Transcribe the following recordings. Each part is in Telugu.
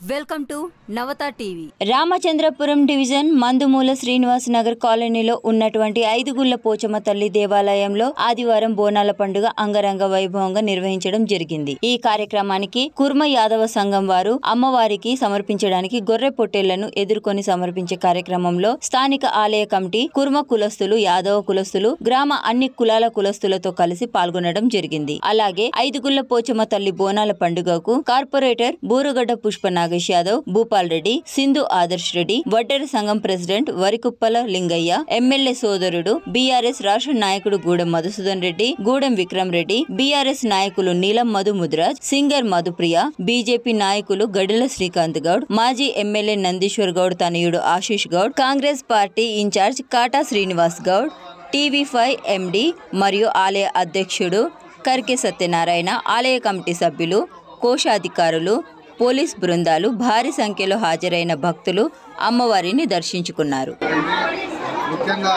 Welcome to Navatha TV Ramachandrapuram division Mandumula Srinivas Nagar కాలనీలో ఉన్నటువంటి ఐదుగుళ్ల పోచమ్మ తల్లి దేవాలయంలో ఆదివారం బోనాల పండుగ అంగరంగ వైభవంగా నిర్వహించడం జరిగింది ఈ కార్యక్రమానికి కుర్మ యాదవ సంఘం వారు అమ్మవారికి సమర్పించడానికి గొర్రె పొట్టేళ్లను ఎదుర్కొని సమర్పించే కార్యక్రమంలో స్థానిక ఆలయ కమిటీ కుర్మ కులస్తులు యాదవ కులస్తులు గ్రామ అన్ని కులాల కులస్తులతో కలిసి పాల్గొనడం జరిగింది అలాగే ఐదుగుళ్ల పోచమ్మ తల్లి బోనాల పండుగకు corporator Burugadda Pushpa Nagesh Yadav Bhupal Reddy Sindhu Adarsh Reddy Vaddera Sangham president Varikuppala Lingaiah MLA సోదరుడు బీఆర్ఎస్ రాష్ట్ర నాయకుడు గూడెం మధుసూదన్ రెడ్డి గూడెం విక్రమ్ రెడ్డి బీఆర్ఎస్ నాయకులు నీలం మధు ముదిరాజ్ సింగర్ మధుప్రియ బీజేపీ నాయకులు గడిల శ్రీకాంత్ గౌడ్ మాజీ ఎమ్మెల్యే నందీశ్వర్ గౌడ్ తనయుడు Ashish Goud Congress party in charge Kata Srinivas Goud TV five MD మరియు ఆలయ అధ్యక్షుడు కర్కె సత్యనారాయణ ఆలయ కమిటీ సభ్యులు కోశాధికారులు పోలీస్ బృందాలు భారీ సంఖ్యలో హాజరైన భక్తులు అమ్మవారిని దర్శించుకున్నారు ముఖ్యంగా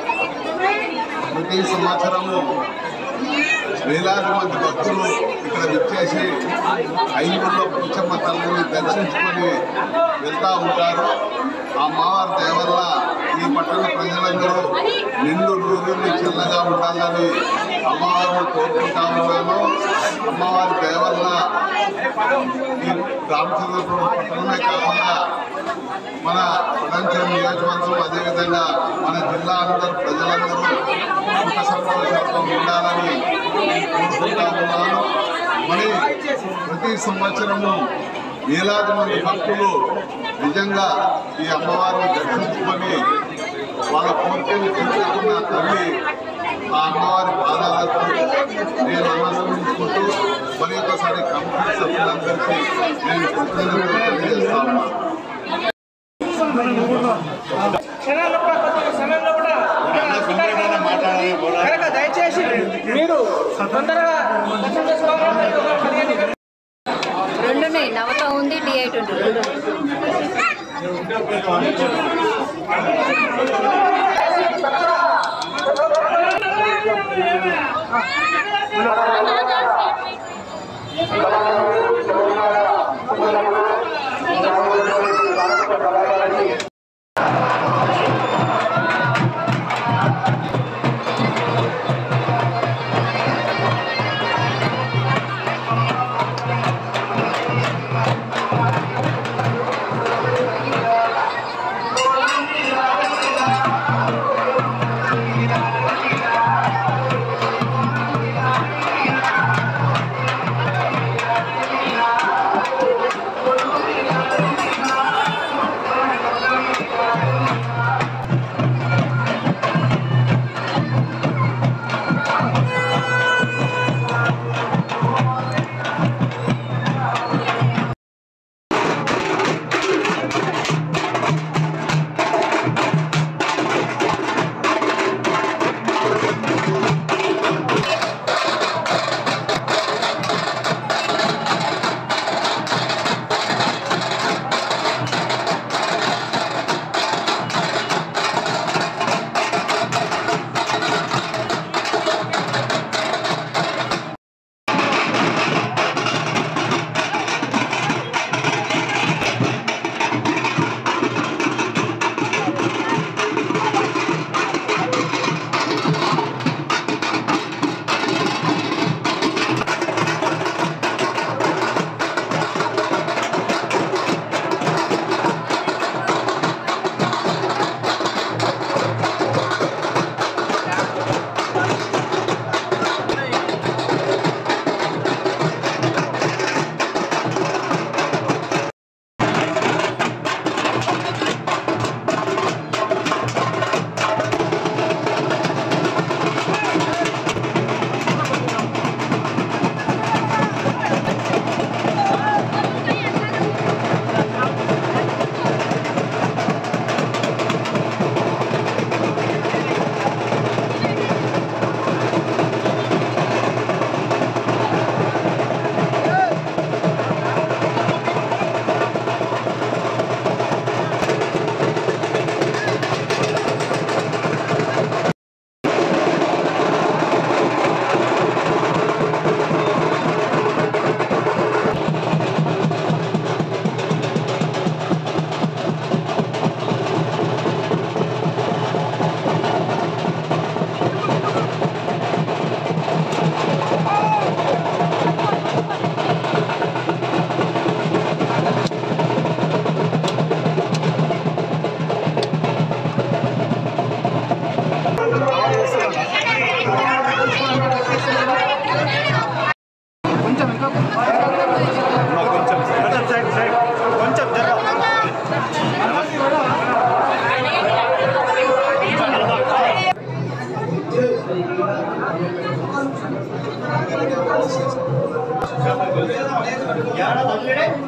ప్రతి సంవత్సరము వేలాది మంది భక్తులు ఇక్కడ విచ్చేసి ఐదుగుళ్ళ పుచ్చమ్మ తల్లిని దర్శించుకొని వెళ్తూ ఉంటారు ఆ అమ్మవారి దయ వల్ల ఈ పట్టణ ప్రజలందరూ నిండు నూరుని చల్లగా ఉండాలని అమ్మవారిని కోరుకుంటా ఉన్నాను అమ్మవారి దయ వల్ల ఈ రామచంద్రపురం పట్టణమే కాకుండా మన పటాన్చెరు నియోజకవర్గం అదేవిధంగా మన జిల్లా అందరూ ప్రజలందరూ సుఖ సంతోషాలతో ఉండాలని నేను కోరుకుంటా ఉన్నాను మరి ప్రతి సంవత్సరము వేలాది మంది భక్తులు నిజంగా ఈ అమ్మవారిని దర్శించుకొని వాళ్ళ కోరికలు తీర్చుకున్న తల్లి ఆ అమ్మవారి పాదాలకు నేను నమస్కరించుకుంటూ మరి ఒకసారి కమిటీ సభ్యులందరికీ నేను కృతజ్ఞతలు తెలియజేస్తా ఉన్నాను క్షణాల్లో కూడా కొద్దిగా సమయంలో కూడా కనుక దయచేసి మీరు తొందరగా దర్శనం చేసుకోవాలంటే ఒక పదిహేను నిమిషాలు రెండున్నాయి నవత ఉంది డి ఎయిట్ ఉంది రెండు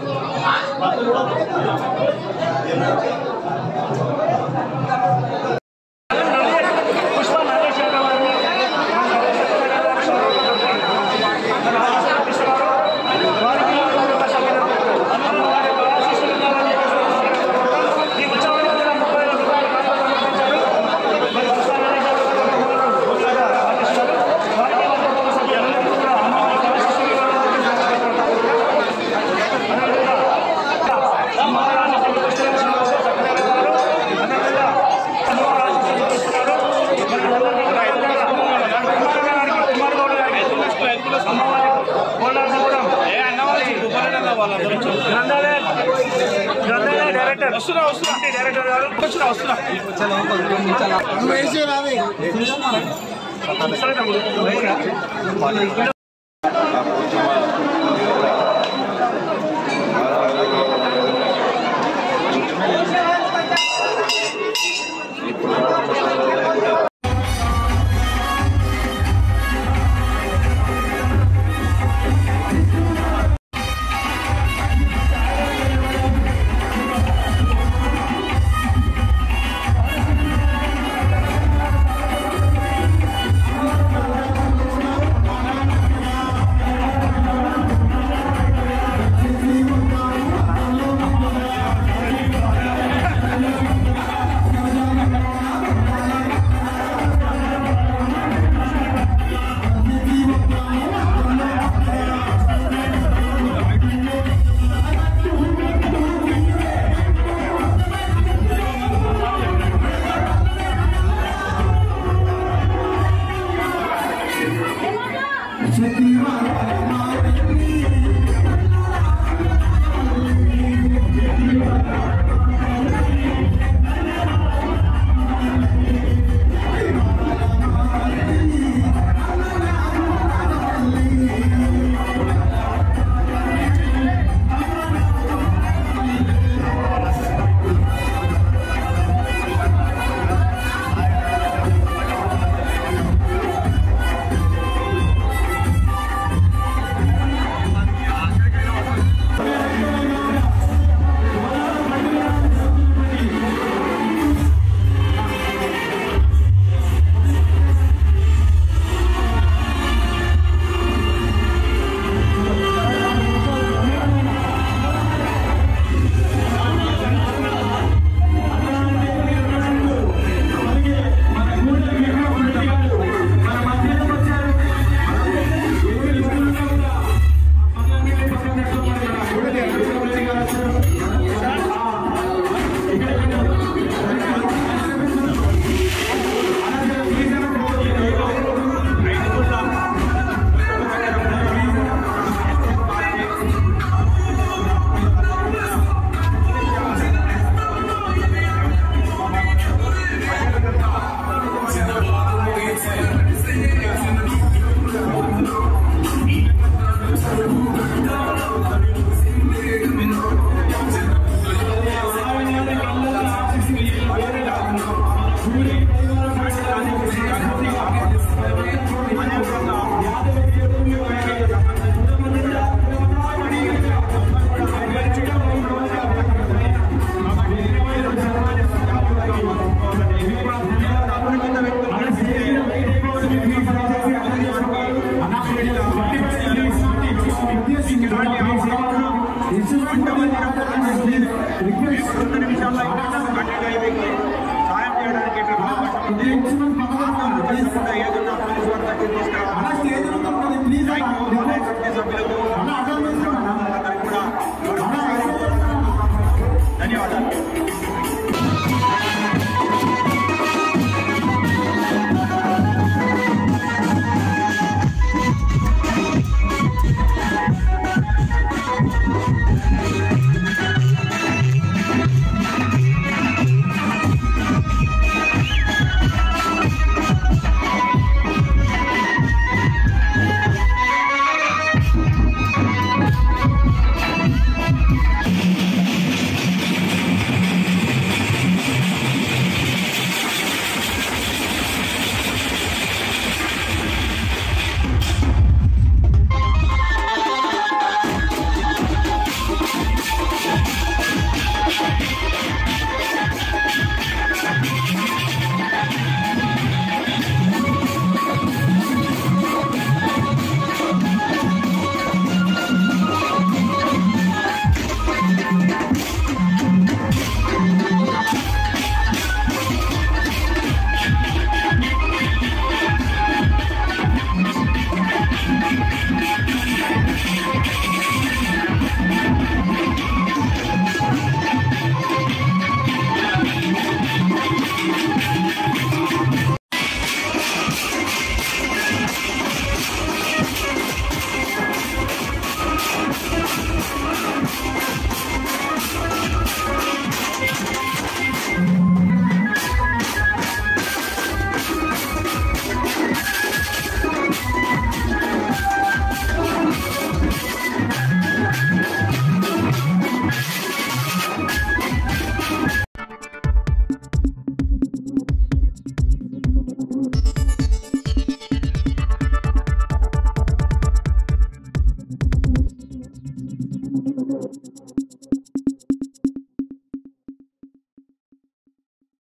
పుష్ప నరేష్ యాదవ్ గారిని మన నరేష్ యాదవ్ గారు మన రాజశేఖర కృష్ణ గారు వారికి కుటుంబ సభ్యులకు అందరూ వారి యొక్క ఆశీస్సులు ఉండాలని ఈ ఉత్సవాన్ని కూడా ముప్పై వేల రూపాయలు కానుకగా సమర్పించారు. మరి పుష్ప నరేష్ యాదవ్ గారు ముందుగా పాటిస్తారు. వారికి వారి కుటుంబ సభ్యులందరికీ కూడా అమ్మవారి ఆశీస్సులు ఇవ్వాలని అదేవిధంగా మహారాజు శ్రీ కృష్ణ శ్రీనివాస సత్యనారాయణ గారు అదేవిధంగా అమ్మవారి ఆశీస్సులు ఇస్తున్నారు. మరి అందరికీ కూడా అదేవిధంగా కుమార్ గారికి, కుమార్ గౌడ్ గారికి అమ్మవారి బోనాలగూడెం గ్రంథాలయ గ్రంథాలయ డైరెక్టర్ వస్తున్నా వస్తున్నా డైరెక్టర్ గారు వస్తున్నా వస్తున్నా సరే తమ్ముడు ఆ పోచమ్మ